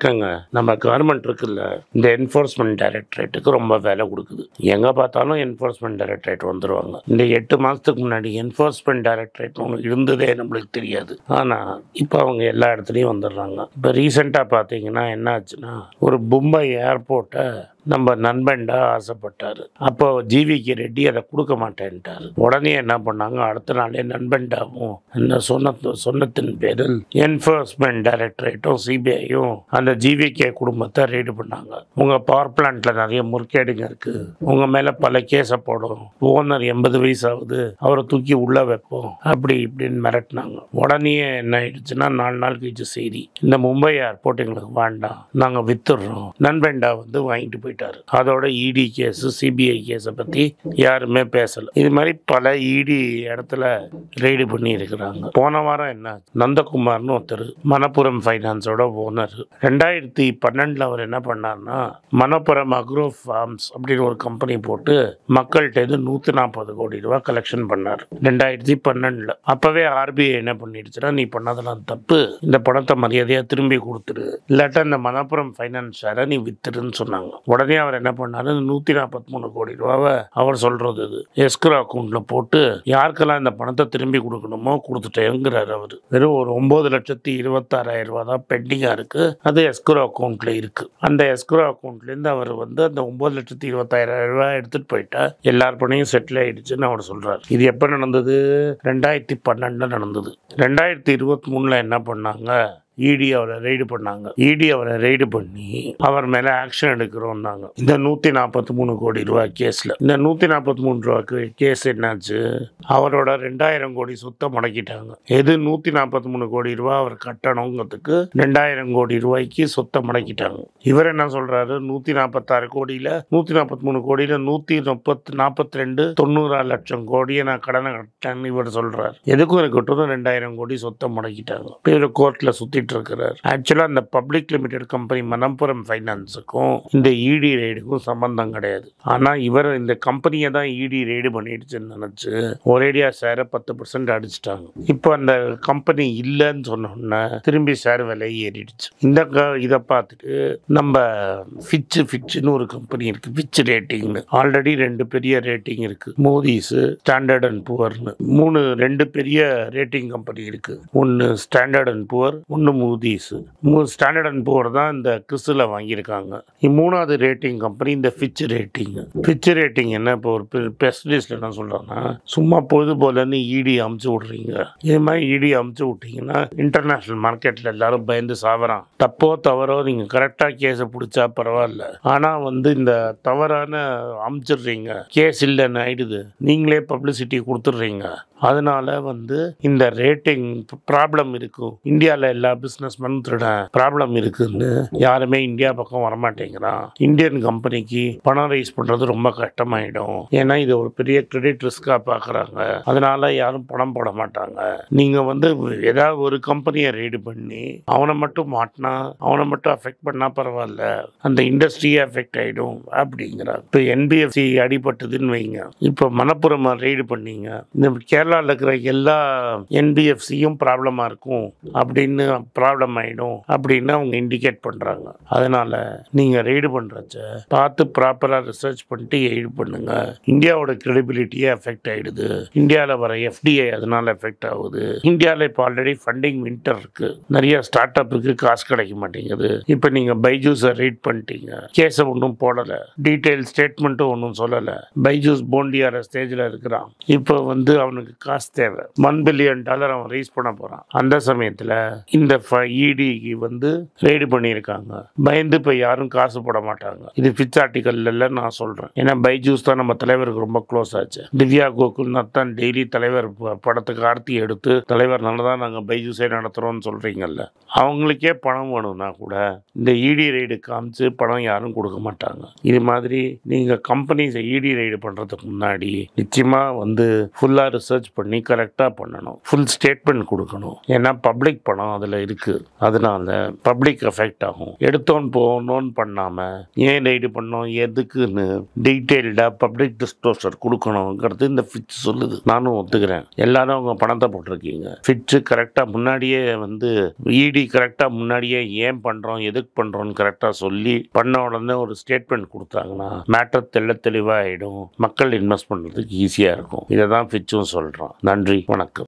வணக்கங்க நம்ம கவர்மெண்ட் இருக்குல்ல இந்த என்ஃபோர்ஸ்மெண்ட் டைரக்டரேட்டுக்கு ரொம்ப வேலை கொடுக்குது எங்கே பார்த்தாலும் என்ஃபோர்ஸ்மெண்ட் டைரக்டரேட் வந்துருவாங்க இந்த எட்டு மாதத்துக்கு முன்னாடி என்ஃபோர்ஸ்மெண்ட் டைரக்டரேட் ஒன்று இருந்ததே நம்மளுக்கு தெரியாது ஆனால் இப்போ அவங்க எல்லா இடத்துலையும் வந்துடுறாங்க இப்போ ரீசெண்டாக பார்த்தீங்கன்னா என்ன ஆச்சுன்னா ஒரு மும்பை ஏர்போர்ட்டை நம்ம நண்பன்டா ஆசைப்பட்டார் அப்போ ஜிவிக்கு ரெட்டி அதை கொடுக்க மாட்டேன்ட்டார் உடனே என்ன பண்ணாங்க அடுத்த நாளே நண்பன்டாவும் அந்த சொன்ன சொன்னத்தின் பேரில் என்ஃபோர்ஸ்மெண்ட் டைரக்டரேட்டும் சிபிஐயும் அந்த ஜிவிகே குடும்பத்தை ரெய்டு பண்ணாங்க உங்கள் பவர் பிளான்ட்ல நிறைய முறுக்கேடுங்க இருக்கு உங்க மேல பல கேஸை போடும் ஓனர் எண்பது வயசு ஆகுது அவரை தூக்கி உள்ள வைப்போம் அப்படி இப்படின்னு மிரட்டினாங்க உடனே என்ன ஆயிடுச்சுன்னா நாலு நாள் கழிச்சு செய்தி இந்த மும்பை ஏர்போர்ட் எங்களுக்கு வேண்டாம் நாங்க வித்துடுறோம் நண்பன்டா வந்து வாங்கிட்டு போயிட்டாரு அதோட இடி கேஸ் சிபிஐ கேஸை பத்தி யாருமே பேசல இது மாதிரி பல இடி இடத்துல ரெய்டு பண்ணி இருக்கிறாங்க போன வாரம் என்ன நந்தகுமார்னு ஒருத்தர் மணப்புரம் ஃபைனான்ஸோட ஓனர் ரெண்டாயிரத்தி பன்னெண்டுல அவர் என்ன பண்ணார்னா மணப்புரம் அக்ரோ ஃபார்ம்ஸ் அப்படின்னு ஒரு கம்பெனி போட்டு மக்கள்கிட்ட இருந்து நூற்றி நாற்பது கோடி ரூபாய் கலெக்ஷன் பண்ணார் ரெண்டாயிரத்தி பன்னெண்டுல அப்பவே ஆர்பிஐ என்ன பண்ணிடுச்சுன்னா நீ பண்ணதெல்லாம் தப்பு இந்த பணத்தை மரியாதையாக திரும்பி கொடுத்துரு இல்லாட்டா இந்த மணப்புரம் ஃபைனான்ஸ் ஷேரை நீ வித்துருன்னு சொன்னாங்க உடனே அவர் என்ன பண்ணாரு நூற்றி நாற்பத்தி மூணு கோடி ரூபாவை அவர் சொல்றது இது எஸ்க்ரோ அக்கௌண்ட்ல போட்டு யாருக்கெல்லாம் இந்த பணத்தை திரும்பி கொடுக்கணுமோ கொடுத்துட்டேங்கிறார் அவர் வெறும் ஒரு ஒன்பது லட்சத்தி இருபத்தாறாயிரம் ரூபாய் தான் பெண்டிங்காக இருக்கு அது எஸ்க்ரோ அக்கௌண்ட்ல இருக்கு அந்த எஸ்க்ரோ அக்கௌண்ட்லேருந்து அவர் வந்து அந்த ஒன்பது லட்சத்தி இருபத்தாயிரம் ரூபாய் எடுத்துட்டு போயிட்டா எல்லார் பணியும் செட்டில் ஆயிடுச்சுன்னு அவர் சொல்றாரு இது எப்போ நடந்தது ரெண்டாயிரத்தி பன்னெண்டுல நடந்தது ரெண்டாயிரத்தி இருபத்தி மூணுல என்ன பண்ணாங்க இடி அவரை ரெய்டு பண்ணாங்க இடி அவரை ரெய்டு பண்ணி அவர் மேல ஆக்ஷன் எடுக்கிறோம்னாங்க இந்த நூத்தி நாற்பத்தி மூணு கோடி ரூபாய் கேஸ்ல இந்த நூத்தி நாற்பத்தி மூணு ரூபாய்க்கு கேஸ் என்னாச்சு அவரோட ரெண்டாயிரம் கோடி சொத்தை முடக்கிட்டாங்க எது நூத்தி நாற்பத்தி மூணு கோடி ரூபாய் அவர் கட்டணுங்கிறதுக்கு ரெண்டாயிரம் கோடி ரூபாய்க்கு சொத்தை முடக்கிட்டாங்க இவர் என்ன சொல்றாரு நூத்தி நாற்பத்தாறு கோடியில நூத்தி நாற்பத்தி மூணு கோடியில நூத்தி முப்பத்தி நாற்பத்தி ரெண்டு தொண்ணூறாறு லட்சம் கோடியை நான் கடனை கட்டேன்னு இவர் சொல்றாரு எதுக்கும் இருக்கட்டும் ரெண்டாயிரம் கோடி சொத்தை முடக்கிட்டாங்க இப்போ இவர் கோர்ட்ல சுத்திட்டு இருக்கிறார் ஆக்சுவலா அந்த பப்ளிக் லிமிடெட் கம்பெனி மணப்புரம் ஃபைனான்ஸுக்கும் இந்த இடி ரெய்டுக்கும் சம்பந்தம் கிடையாது ஆனா இவர் இந்த கம்பெனியை தான் இடி ரெய்டு பண்ணிடுச்சுன்னு நினைச்சு ஒரேடியா ஷேரை பத்து பர்சன்ட் அடிச்சிட்டாங்க இப்போ அந்த கம்பெனி இல்லைன்னு சொன்னோன்னே திரும்பி ஷேர் விலை ஏறிடுச்சு இந்த க- இதை பார்த்துட்டு நம்ம ஃபிட்ச் ஃபிட்ச்னு ஒரு கம்பெனி இருக்கு ஃபிட்ச் ரேட்டிங்னு ஆல்ரெடி ரெண்டு பெரிய ரேட்டிங் இருக்கு மோதிஸ் ஸ்டாண்டர்ட் அண்ட் புவர்னு மூணு ரெண்டு பெரிய ரேட்டிங் கம்பெனி இருக்கு ஒன்று ஸ்டாண்டர்ட் அண்ட் புவர் ஒன்று மூதிஸ் ஸ்டாண்டர்ட் அண்ட் புவர் தான் இந்த கிறிஸ்டில் வாங்கியிருக்காங்க இ- மூணாவது ரேட்டிங் கம்பெனி இந்த ஃபிட்ச் ரேட்டிங் ஃபிட்ச் ரேட்டிங் என்ன இப்போ ஒரு பெஸ்டிஸ்ட் என்ன சொல்கிறாங்கன்னா சும்மா பொழுது போலன்னு இடி அமுச்சு விட்றீங்க இது மாதிரி இடி அமுச்சு விட்டீங்கன்னா இன்டர்நேஷ்னல் மார்க்கெட்டில் எல்லாரும் பயந்து சாவறான் தப்போ தவறோ நீங்கள் கரெக்டாக கேஸை பிடிச்சா பரவாயில்ல ஆனால் வந்து இந்த தவறான அமுச்சிடுறீங்க கேஸ் இல்லைன்னு ஆயிடுது நீங்களே பப்ளிசிட்டி கொடுத்துட்றீங்க அதனால வந்து இந்த ரேட்டிங் ப்ராப்ளம் இருக்கும் இந்தியாவில் எல்லா பிஸ்னஸ் திருடன் ப்ராப்ளம் இருக்குன்னு யாருமே இந்தியா பக்கம் வரமாட்டேங்கிறான் இந்தியன் கம்பெனிக்கு பணம் ரைஸ் பண்ணுறது ரொம்ப கஷ்டமாயிடும் ஏன்னா இது ஒரு பெரிய கிரெடிட் ரிஸ்காக பார்க்குறாங்க அதனால யாரும் பணம் போட மாட்டாங்க நீங்கள் வந்து ஏதாவது ஒரு கம்பெனியை ரெய்டு பண்ணி அவனை மட்டும் மாட்டினா அவனை மட்டும் அஃபெக்ட் பண்ணால் பரவாயில்ல அந்த இண்டஸ்ட்ரியே அஃபெக்ட் ஆகிடும் அப்படிங்கிறாங்க இப்போ என்பிஎஃப்சி அடிபட்டதுன்னு வைங்க இப்போ மணப்புரம் ரெய்டு பண்ணீங்க இந்த கேரளாவில் இருக்கிற எல்லா என்பிஎஃப்சியும் ப்ராப்ளமாக இருக்கும் அப்படின்னு ப்ராப்ளம் ஆகிடும் அப்படின்னு அவங்க இண்டிகேட் பண்ணுறாங்க அதனால நீங்கள் ரெய்டு பண்ணுறச்ச பார்த்து ப்ராப்பராக ரிசர்ச் பண்ணிட்டு எய்டு பண்ணுங்க இந்தியாவோட கிரெடிபிலிட்டியே அஃபெக்ட் ஆயிடுது இந்தியாவில் வர எஃப்டிஐ அதனால எஃபெக்ட் ஆகுது இந்தியாவில் இப்போ ஆல்ரெடி ஃபண்டிங் வின்டர் இருக்கு நிறைய ஸ்டார்ட் அப்புக்கு காசு கிடைக்க மாட்டேங்குது இப்போ நீங்கள் பைஜூஸை ரீட் பண்ணிட்டீங்க கேஸை ஒன்றும் போடலை டீட்டெயில் ஸ்டேட்மெண்ட்டும் ஒன்றும் சொல்லலை பைஜூஸ் போண்டியார ஸ்டேஜில் இருக்கிறான் இப்போ வந்து அவனுக்கு காசு தேவை ஒன் பில்லியன் டாலர் அவன் ரைஸ் பண்ண போகிறான் அந்த சமயத்தில் இந்த இடிக்கு வந்து ரெய்டு பண்ணியிருக்காங்க பயந்து இப்போ யாரும் காசு போட மாட்டாங்க இது ஃபிச் ஆர்டிக்கல்ல நான் சொல்கிறேன் ஏன்னா பைஜூஸ் தான் நம்ம தலைவருக்கு ரொம்ப க்ளோஸ் ஆச்சு திவ்யா கோகுல்நாத் தான் டெய்லி தலைவர் ப- படத்துக்கு ஆர்த்தி எடுத்து தலைவர் தான் நாங்கள் பைஜூஸே நடத்துகிறோம்னு சொல்கிறீங்கல்ல அவங்களுக்கே பணம் வேணும்னா கூட இந்த இடி ரைடு காமிச்சு பணம் யாரும் கொடுக்க மாட்டாங்க இது மாதிரி நீங்கள் கம்பெனிஸை இடி ரைடு பண்ணுறதுக்கு முன்னாடி நிச்சயமாக வந்து ஃபுல்லாக ரிசர்ச் ரிசர்ச் பண்ணி கரெக்டாக பண்ணணும் ஃபுல் ஸ்டேட்மெண்ட் கொடுக்கணும் ஏன்னா பப்ளிக் பணம் அதில் இருக்குது அதனால பப்ளிக் எஃபெக்ட் ஆகும் எடுத்தோன்னு போகணும்னு பண்ணாமல் ஏன் ரைடு பண்ணோம் எதுக்குன்னு டீட்டெயில்டாக பப்ளிக் டிஸ்க்ளோசர் கொடுக்கணுங்கிறது இந்த ஃபிட்ச் சொல்லுது நானும் ஒத்துக்கிறேன் எல்லாரும் அவங்க பணத்தை போட்டிருக்கீங்க ஃபிட்ச்சு கரெக்டாக முன்னாடியே வந்து இடி கரெக்டாக முன்னாடியே ஏன் பண்ணுறோம் எதுக்கு பண்ணுறோம்னு கரெக்டாக சொல்லி பண்ண உடனே ஒரு ஸ்டேட்மெண்ட் கொடுத்தாங்கன்னா மேட்டர் தெள்ள தெளிவாக ஆகிடும் மக்கள் இன்வெஸ்ட் பண்ணுறதுக்கு ஈஸியாக இருக்கும் இதை தான் ஃபிட்சும் சொல்கிறோம் நன்றி வணக்கம்